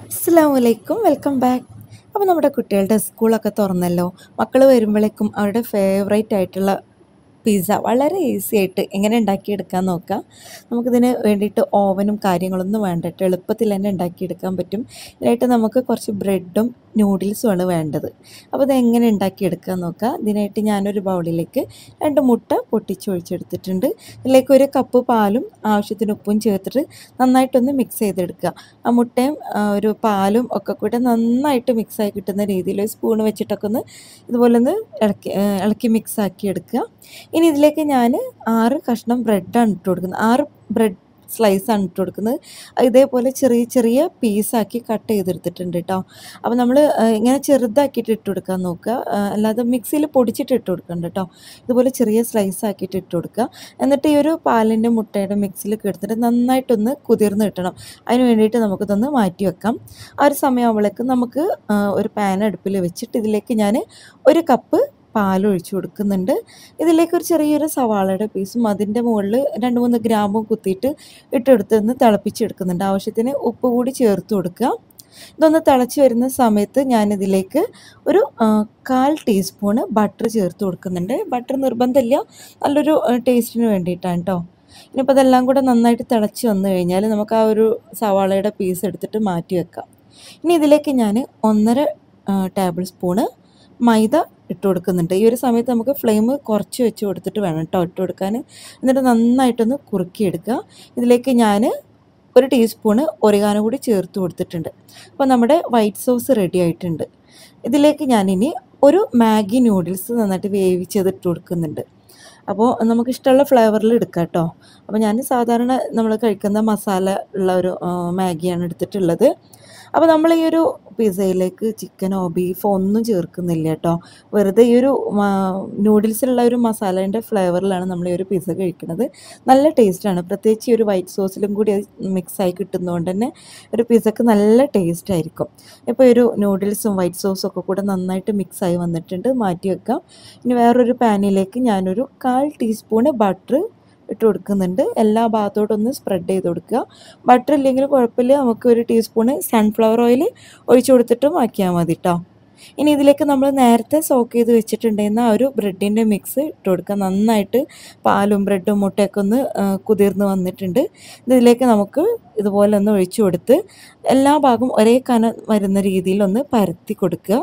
അസ്സാമലൈക്കും welcome back അപ്പോൾ നമ്മുടെ കുട്ടികളുടെ സ്കൂളൊക്കെ തുറന്നല്ലോ മക്കൾ വരുമ്പോഴേക്കും അവരുടെ ഫേവറേറ്റ് ആയിട്ടുള്ള പിസ്സ വളരെ ഈസി ആയിട്ട് എങ്ങനെ ഉണ്ടാക്കിയെടുക്കാൻ നോക്കാം നമുക്കിതിന് വേണ്ടിയിട്ട് ഓവനും കാര്യങ്ങളൊന്നും വേണ്ടിട്ട് എളുപ്പത്തിൽ തന്നെ ഉണ്ടാക്കിയെടുക്കാൻ പറ്റും ഇതിനായിട്ട് നമുക്ക് കുറച്ച് ബ്രെഡും നൂഡിൽസുമാണ് വേണ്ടത് അപ്പോൾ ഇത് എങ്ങനെ ഉണ്ടാക്കിയെടുക്കാൻ നോക്കാം ഇതിനായിട്ട് ഞാനൊരു ബൗളിലേക്ക് രണ്ട് മുട്ട പൊട്ടിച്ചൊഴിച്ചെടുത്തിട്ടുണ്ട് ഇതിലേക്ക് ഒരു കപ്പ് പാലും ആവശ്യത്തിന് ഉപ്പും ചേർത്തിട്ട് നന്നായിട്ടൊന്ന് മിക്സ് ചെയ്തെടുക്കുക ആ മുട്ടയും ആ, ഒരു പാലും ഒക്കെ കൂടെ നന്നായിട്ട് മിക്സായി കിട്ടുന്ന രീതിയിൽ ഒരു സ്പൂൺ വെച്ചിട്ടൊക്കെ ഒന്ന് ഇതുപോലെ ഒന്ന് ഇളക്കി ആ, ഇളക്കി മിക്സ് ആക്കി എടുക്കുക ഇനി ഇതിലേക്ക് ഞാൻ ആറ് കഷ്ണം ബ്രെഡാണ് ഇട്ട് കൊടുക്കുന്നത് ആറ് ബ്രെഡ് സ്ലൈസാണ് ഇട്ട് കൊടുക്കുന്നത് അത് ഇതേപോലെ ചെറിയ ചെറിയ പീസാക്കി കട്ട് ചെയ്തെടുത്തിട്ടുണ്ട് കേട്ടോ അപ്പോൾ നമ്മൾ ഇങ്ങനെ ചെറുതാക്കിയിട്ട് ഇട്ട് കൊടുക്കാൻ നോക്കുക ആ, അല്ലാതെ മിക്സിയിൽ പൊടിച്ചിട്ട് ഇട്ട് കൊടുക്കണ്ട കേട്ടോ ഇതുപോലെ ചെറിയ സ്ലൈസ് ആക്കിയിട്ട് ഇട്ട് കൊടുക്കുക എന്നിട്ട് ഈ ഒരു പാലിൻ്റെ മുട്ടയുടെ മിക്സിയിൽ എടുത്തിട്ട് നന്നായിട്ടൊന്ന് കുതിർന്ന് കിട്ടണം അതിന് വേണ്ടിയിട്ട് നമുക്കിതൊന്ന് മാറ്റി വെക്കാം ആ ഒരു സമയമാകുമ്പോഴേക്കും നമുക്ക് ആ, ഒരു പാൻ അടുപ്പിൽ വെച്ചിട്ട് ഇതിലേക്ക് ഞാൻ ഒരു കപ്പ് പാൽ ഒഴിച്ചു കൊടുക്കുന്നുണ്ട് ഇതിലേക്ക് ഒരു ചെറിയൊരു സവാളയുടെ പീസും അതിൻ്റെ മുകളിൽ രണ്ട് മൂന്ന് ഗ്രാമ്പും കുത്തിയിട്ട് ഇട്ടെടുത്ത് ഒന്ന് തിളപ്പിച്ചെടുക്കുന്നുണ്ട് ആവശ്യത്തിന് ഉപ്പ് കൂടി ചേർത്ത് കൊടുക്കുക ഇതൊന്ന് തിളച്ച് വരുന്ന സമയത്ത് ഞാനിതിലേക്ക് ഒരു ആ, കാൽ ടീസ്പൂണ് ബട്ടർ ചേർത്ത് കൊടുക്കുന്നുണ്ട് ബട്ടർ നിർബന്ധമില്ല നല്ലൊരു ടേസ്റ്റിന് വേണ്ടിയിട്ടാണ് കേട്ടോ ഇനിയിപ്പോൾ അതെല്ലാം കൂടെ നന്നായിട്ട് തിളച്ച് വന്നു കഴിഞ്ഞാൽ നമുക്ക് ആ ഒരു സവാളയുടെ പീസ് എടുത്തിട്ട് മാറ്റി വെക്കാം ഇനി ഇതിലേക്ക് ഞാൻ ഒന്നര ടേബിൾ സ്പൂണ് മൈദ ഇട്ട് കൊടുക്കുന്നുണ്ട് ഈ ഒരു സമയത്ത് നമുക്ക് ഫ്ലെയിം കുറച്ച് വെച്ച് കൊടുത്തിട്ട് വേണം കേട്ടോ ഇട്ട് കൊടുക്കാൻ എന്നിട്ട് നന്നായിട്ടൊന്ന് കുറുക്കിയെടുക്കുക ഇതിലേക്ക് ഞാൻ ഒരു ടീസ്പൂണ് ഒറിഗാനോ കൂടി ചേർത്ത് കൊടുത്തിട്ടുണ്ട് അപ്പോൾ നമ്മുടെ വൈറ്റ് സോസ് റെഡി ആയിട്ടുണ്ട് ഇതിലേക്ക് ഞാനിനി ഒരു മാഗി നൂഡിൽസ് നന്നായിട്ട് വേവിച്ചത് ഇട്ട് കൊടുക്കുന്നുണ്ട് അപ്പോൾ നമുക്ക് ഇഷ്ടമുള്ള ഫ്ലേവറിൽ എടുക്കാം കേട്ടോ അപ്പോൾ ഞാൻ സാധാരണ നമ്മൾ കഴിക്കുന്ന മസാല ഉള്ള ഒരു ആ, മാഗിയാണ് എടുത്തിട്ടുള്ളത് അപ്പോൾ നമ്മൾ ഈ ഒരു പിസ്സയിലേക്ക് ചിക്കനോ ബീഫോ ഒന്നും ചേർക്കുന്നില്ല കേട്ടോ വെറുതെ ഈ ഒരു നൂഡിൽസിലുള്ള ഒരു മസാലേൻ്റെ ഫ്ലേവറിലാണ് നമ്മൾ ഈ ഒരു പിസ്സ കഴിക്കുന്നത് നല്ല ടേസ്റ്റാണ് പ്രത്യേകിച്ച് ഈ ഒരു വൈറ്റ് സോസിലും കൂടി അത് മിക്സായി കിട്ടുന്നതുകൊണ്ട് തന്നെ ഒരു പിസ്സക്ക് നല്ല ടേസ്റ്റ് ആയിരിക്കും ഇപ്പോൾ ഒരു നൂഡിൽസും വൈറ്റ് സോസും ഒക്കെ കൂടെ നന്നായിട്ട് മിക്സായി വന്നിട്ടുണ്ട് മാറ്റി വെക്കാം ഇനി വേറൊരു പാനിലേക്ക് ഞാനൊരു കാൽ ടീസ്പൂണ് ബട്ടർ ഇട്ട് കൊടുക്കുന്നുണ്ട് എല്ലാ ഭാഗത്തോട്ടും ഒന്ന് സ്പ്രെഡ് ചെയ്ത് കൊടുക്കുക ബട്ടർ ഇല്ലെങ്കിൽ കുഴപ്പമില്ല നമുക്ക് ഒരു ടീസ്പൂണ് സൺഫ്ലവർ ഓയിൽ ഒഴിച്ചു കൊടുത്തിട്ടും ആക്കിയാൽ മതി കേട്ടോ ഇനി ഇതിലേക്ക് നമ്മൾ നേരത്തെ സോക്ക് ചെയ്ത് വെച്ചിട്ടുണ്ടായിരുന്ന ആ ഒരു ബ്രെഡിൻ്റെ മിക്സ് ഇട്ട് കൊടുക്കുക നന്നായിട്ട് പാലും ബ്രെഡും മുട്ടയൊക്കെ ഒന്ന് ആ, കുതിർന്ന് വന്നിട്ടുണ്ട് ഇതിലേക്ക് നമുക്ക് ഇതുപോലെ ഒന്ന് ഒഴിച്ചു കൊടുത്ത് എല്ലാ ഭാഗവും ഒരേ കനം വരുന്ന രീതിയിൽ ഒന്ന് പരത്തി കൊടുക്കുക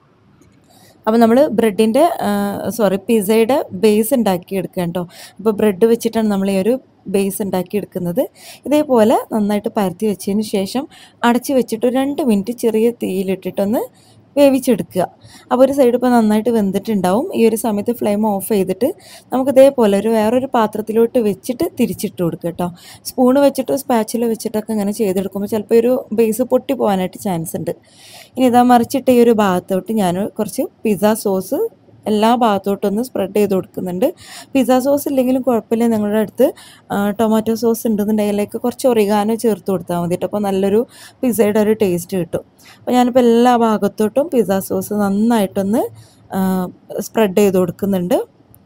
അപ്പോൾ നമ്മൾ ബ്രെഡിൻ്റെ സോറി പിസ്സയുടെ ബേസ് ഉണ്ടാക്കിയെടുക്കുക കേട്ടോ അപ്പോൾ ബ്രെഡ് വെച്ചിട്ടാണ് നമ്മൾ ഈ ഒരു ബേസ് ഉണ്ടാക്കിയെടുക്കുന്നത് ഇതേപോലെ നന്നായിട്ട് പരത്തി വെച്ചതിന് ശേഷം അടച്ച് വെച്ചിട്ട് ഒരു രണ്ട് മിനിറ്റ് ചെറിയ തീയിലിട്ടിട്ടൊന്ന് വേവിച്ചെടുക്കുക അപ്പോൾ ഒരു സൈഡ് ഇപ്പോൾ നന്നായിട്ട് വെന്തിട്ടുണ്ടാവും ഈ ഒരു സമയത്ത് ഫ്ലെയിം ഓഫ് ചെയ്തിട്ട് നമുക്ക് ഇതേപോലെ ഒരു വേറൊരു പാത്രത്തിലോട്ട് വെച്ചിട്ട് തിരിച്ചിട്ട് കൊടുക്കുക കേട്ടോ സ്പൂണ് വെച്ചിട്ടോ സ്പാച്ചിലോ വെച്ചിട്ടൊക്കെ ഇങ്ങനെ ചെയ്തെടുക്കുമ്പോൾ ചിലപ്പോൾ ഒരു ബേസ് പൊട്ടി പോകാനായിട്ട് ചാൻസ് ഉണ്ട് ഇനി ഇതാ മറിച്ചിട്ട് ഈ ഒരു ഭാഗത്തോട്ട് ഞാൻ കുറച്ച് പിസ്സ സോസ് എല്ലാ ഭാഗത്തോട്ടും ഒന്ന് സ്പ്രെഡ് ചെയ്ത് കൊടുക്കുന്നുണ്ട് പിസ്സ സോസ് ഇല്ലെങ്കിലും കുഴപ്പമില്ല നിങ്ങളുടെ അടുത്ത് ആ, ടൊമാറ്റോ സോസ് ഉണ്ടെന്നുണ്ടെങ്കിൽ അതിലേക്ക് കുറച്ച് ഒറിഗാനോ ചേർത്ത് കൊടുത്താൽ മതി കേട്ടോ അപ്പോൾ നല്ലൊരു പിസ്സയുടെ ഒരു ടേസ്റ്റ് കിട്ടും അപ്പോൾ ഞാനിപ്പോൾ എല്ലാ ഭാഗത്തോട്ടും പിസ്സ സോസ് നന്നായിട്ടൊന്ന് സ്പ്രെഡ് ചെയ്ത് കൊടുക്കുന്നുണ്ട്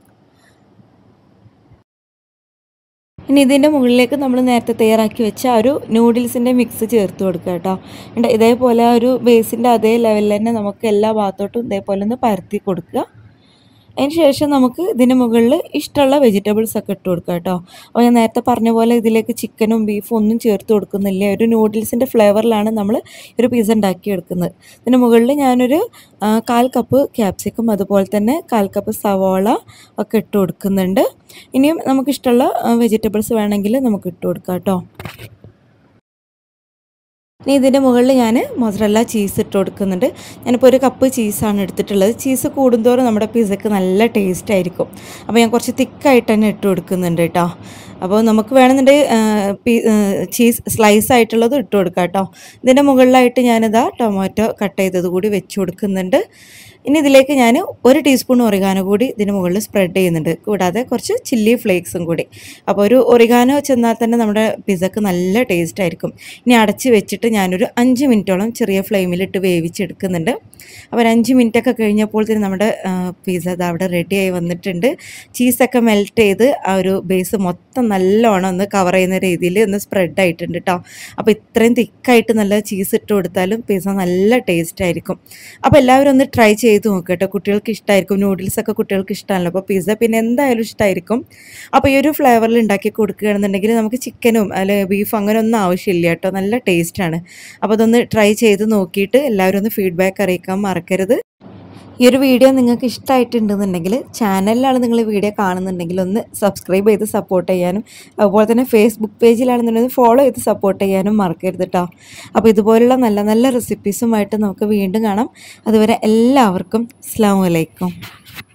ഇനി ഇതിൻ്റെ മുകളിലേക്ക് നമ്മൾ നേരത്തെ തയ്യാറാക്കി വെച്ച ആ ഒരു നൂഡിൽസിൻ്റെ മിക്സ് ചേർത്ത് കൊടുക്കുക കേട്ടോ ഉണ്ട് ഇതേപോലെ ആ ഒരു ബേസിൻ്റെ അതേ ലെവലിൽ തന്നെ നമുക്ക് എല്ലാ ഭാഗത്തോട്ടും ഇതേപോലെ ഒന്ന് പരത്തി കൊടുക്കുക അതിന് ശേഷം നമുക്ക് ഇതിന് മുകളിൽ ഇഷ്ടമുള്ള വെജിറ്റബിൾസ് ഒക്കെ ഇട്ട് കൊടുക്കുക കേട്ടോ അപ്പോൾ ഞാൻ നേരത്തെ പറഞ്ഞ പോലെ ഇതിലേക്ക് ചിക്കനും ബീഫും ഒന്നും ചേർത്ത് കൊടുക്കുന്നില്ല ഒരു നൂഡിൽസിൻ്റെ ഫ്ലേവറിലാണ് നമ്മൾ ഒരു പിസ്സ ഉണ്ടാക്കിയെടുക്കുന്നത് ഇതിന് മുകളിൽ ഞാനൊരു ആ, കാൽ കപ്പ് ക്യാപ്സിക്കം അതുപോലെ തന്നെ കാൽ കപ്പ് സവാള ഒക്കെ ഇട്ട് കൊടുക്കുന്നുണ്ട് ഇനിയും നമുക്കിഷ്ടമുള്ള വെജിറ്റബിൾസ് വേണമെങ്കിൽ നമുക്ക് ഇട്ട് കൊടുക്കാം കേട്ടോ ഇനി ഇതിൻ്റെ മുകളിൽ ഞാൻ മൊസറല്ല ചീസ് ഇട്ട് കൊടുക്കുന്നുണ്ട് ഞാനിപ്പോൾ ഒരു കപ്പ് ചീസാണ് എടുത്തിട്ടുള്ളത് ചീസ് കൂടുന്തോറും നമ്മുടെ പിസ്സക്ക് നല്ല ടേസ്റ്റ് ആയിരിക്കും അപ്പോൾ ഞാൻ കുറച്ച് തിക്കായിട്ട് തന്നെ ഇട്ട് കൊടുക്കുന്നുണ്ട് കേട്ടോ അപ്പോൾ നമുക്ക് വേണമെന്നുണ്ടെങ്കിൽ ചീസ് സ്ലൈസ് ആയിട്ടുള്ളത് ഇട്ട് കൊടുക്കാം കേട്ടോ ഇതിൻ്റെ മുകളിലായിട്ട് ഞാനിതാ ടൊമാറ്റോ കട്ട് ചെയ്തത് കൂടി വെച്ച് കൊടുക്കുന്നുണ്ട് ഇനി ഇതിലേക്ക് ഞാൻ ഒരു ടീസ്പൂൺ ഒറിഗാനോ കൂടി ഇതിന് മുകളിൽ സ്പ്രെഡ് ചെയ്യുന്നുണ്ട് കൂടാതെ കുറച്ച് ചില്ലി ഫ്ലേക്സും കൂടി അപ്പോൾ ഒരു ഒറിഗാനോ ചെന്നാൽ തന്നെ നമ്മുടെ പിസ്സക്ക് നല്ല ടേസ്റ്റ് ആയിരിക്കും ഇനി അടച്ച് വെച്ചിട്ട് ഞാനൊരു അഞ്ച് മിനിറ്റോളം ചെറിയ ഫ്ലെയിമിലിട്ട് വേവിച്ചെടുക്കുന്നുണ്ട് അപ്പോൾ ഒരു അഞ്ച് മിനിറ്റൊക്കെ കഴിഞ്ഞപ്പോഴത്തേന് നമ്മുടെ പിസ്സ അത് അവിടെ റെഡിയായി വന്നിട്ടുണ്ട് ചീസൊക്കെ മെൽറ്റ് ചെയ്ത് ആ ഒരു ബേസ് മൊത്തം നല്ലോണം ഒന്ന് കവർ ചെയ്യുന്ന രീതിയിൽ ഒന്ന് സ്പ്രെഡ് ആയിട്ടുണ്ട് കേട്ടോ അപ്പോൾ ഇത്രയും തിക്കായിട്ട് നല്ല ചീസ് ഇട്ട് കൊടുത്താലും പിസ്സ നല്ല ടേസ്റ്റ് ആയിരിക്കും അപ്പോൾ എല്ലാവരും ഒന്ന് ട്രൈ ചെയ്ത് നോക്കുക കേട്ടോ കുട്ടികൾക്ക് ഇഷ്ടമായിരിക്കും നൂഡിൽസ് ഒക്കെ കുട്ടികൾക്ക് ഇഷ്ടമാണല്ലോ അപ്പോൾ പിസ്സ പിന്നെ എന്തായാലും ഇഷ്ടമായിരിക്കും അപ്പോൾ ഈ ഒരു ഫ്ലേവറിൽ ഉണ്ടാക്കി കൊടുക്കുകയാണെന്നുണ്ടെങ്കിൽ നമുക്ക് ചിക്കനും അല്ലെ ബീഫ് അങ്ങനെ ഒന്നും ആവശ്യമില്ല കേട്ടോ നല്ല ടേസ്റ്റാണ് അപ്പോൾ അതൊന്ന് ട്രൈ ചെയ്ത് നോക്കിയിട്ട് എല്ലാവരും ഒന്ന് ഫീഡ്ബാക്ക് അറിയിക്കാൻ മറക്കരുത് ഈ ഒരു വീഡിയോ നിങ്ങൾക്ക് ഇഷ്ടമായിട്ടുണ്ടെന്നുണ്ടെങ്കിൽ ചാനലിലാണ് നിങ്ങൾ വീഡിയോ കാണുന്നുണ്ടെങ്കിൽ ഒന്ന് സബ്സ്ക്രൈബ് ചെയ്ത് സപ്പോർട്ട് ചെയ്യാനും അതുപോലെ തന്നെ ഫേസ്ബുക്ക് പേജിലാണെന്നുണ്ടെങ്കിൽ ഫോളോ ചെയ്ത് സപ്പോർട്ട് ചെയ്യാനും മറക്കരുത് കേട്ടോ അപ്പോൾ ഇതുപോലുള്ള നല്ല നല്ല റെസിപ്പീസുമായിട്ട് നമുക്ക് വീണ്ടും കാണാം അതുവരെ എല്ലാവർക്കും അസ്സാം വലൈക്കും